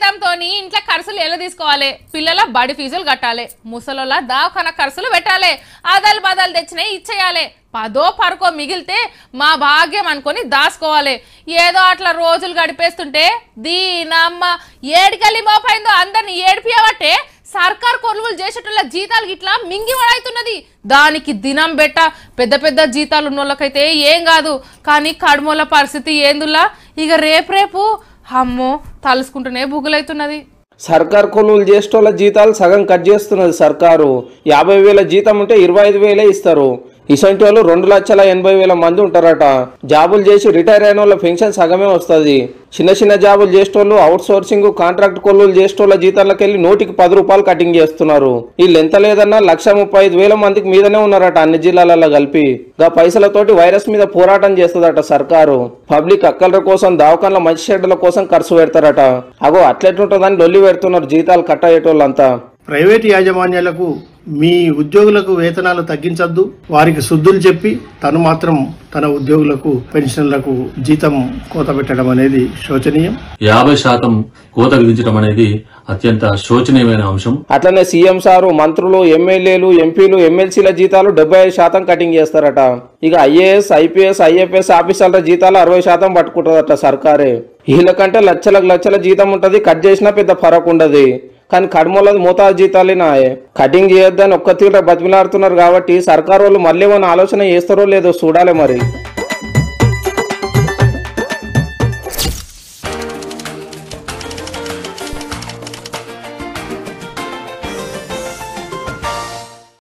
పెట్టడంతో ఇంట్లో ఖర్చులు ఎలా తీసుకోవాలి పిల్లల బడి ఫీజులు కట్టాలి ముసలోళ్ళ దవాఖాన ఖర్చులు పెట్టాలి ఆదాలు బదాలు తెచ్చినాయి ఇచ్చేయాలి పదో పరకో మిగిలితే మా భాగ్యం అనుకొని దాచుకోవాలి ఏదో అట్లా రోజులు గడిపేస్తుంటే దీనమ్మ ఏడికెళ్ళి మోపైందో అందరిని ఏడిపియబట్టే సర్కార్ కొనుగోలు చేసేటోళ్ళ జీతాలు ఇట్లా మింగి పడవుతున్నది దానికి దినం బెట్ట పెద్ద పెద్ద జీతాలు ఉన్న వాళ్ళకైతే ఏం కాదు కానీ కడుమోల పరిస్థితి ఏందులా ఇక రేపు రేపు అమ్మో తలుసుకుంటూనే బుగులైతున్నది సర్కార్ కొనుగోలు చేసేటోళ్ళ జీతాలు సగం కట్ చేస్తున్నది సర్కారు యాభై వేల జీతం ఉంటే ఇరవై ఐదు వేలే ఇస్తారు ఇసంటి వాళ్ళు రెండు లక్షల ఎనభై వేల మంది ఉంటారట జాబులు చేసి రిటైర్ అయిన వాళ్ళ పెన్షన్ సగమే వస్తుంది చిన్న చిన్న జాబులు చేసేటోళ్ళు అవుట్ సోర్సింగ్ కాంట్రాక్ట్ కొనుగోలు చేసేటోళ్ళ జీతాలకు వెళ్ళి నూటికి పది రూపాయలు కటింగ్ చేస్తున్నారు వీళ్ళు ఎంత లేదన్నా లక్ష ముప్పై ఐదు వేల మందికి మీదనే ఉన్నారట అన్ని జిల్లాలలో కలిపి గా పైసలతోటి వైరస్ మీద పోరాటం చేస్తుందట సర్కారు పబ్లిక్ అక్కల కోసం దవాఖాన్ల మంచి షెడ్ల కోసం ఖర్చు పెడతారట అగో అట్లెట్లుంటుందని లొల్లి పెడుతున్నారు జీతాలు కట్ అయ్యేటోళ్ళంతా ప్రైవేట్ యాజమాన్యాలకు మీ ఉద్యోగులకు వేతనాలు తగ్గించొద్దు వారికి శుద్ధులు చెప్పి తను మాత్రం తన ఉద్యోగులకు పెన్షన్లకు జీతం కోత పెట్టడం అనేది శోచనీయం యాభై శాతం కోత విధించడం అనేది అత్యంత శోచనీయమైన అంశం అట్లనే సీఎం సారు మంత్రులు ఎమ్మెల్యేలు ఎంపీలు ఎమ్మెల్సీల జీతాలు డెబ్బై ఐదు శాతం కటింగ్ చేస్తారట ఇక ఐఏఎస్ ఐపీఎస్ ఐఎఫ్ఎస్ ఆఫీసర్ల జీతాలు అరవై శాతం పట్టుకుంటుందట సర్కారే వీళ్ళకంటే లక్షలకు లక్షల జీతం ఉంటది కట్ చేసినా పెద్ద ఫరక్ ఉండదు కానీ కడుమలది మోతాదు జీతాలే నాయే కటింగ్ చేయొద్దని ఒక్క తీవ్ర బతిమిలాడుతున్నారు కాబట్టి సర్కారు వాళ్ళు మళ్ళీ ఏమైనా ఆలోచన చేస్తారో లేదో చూడాలి మరి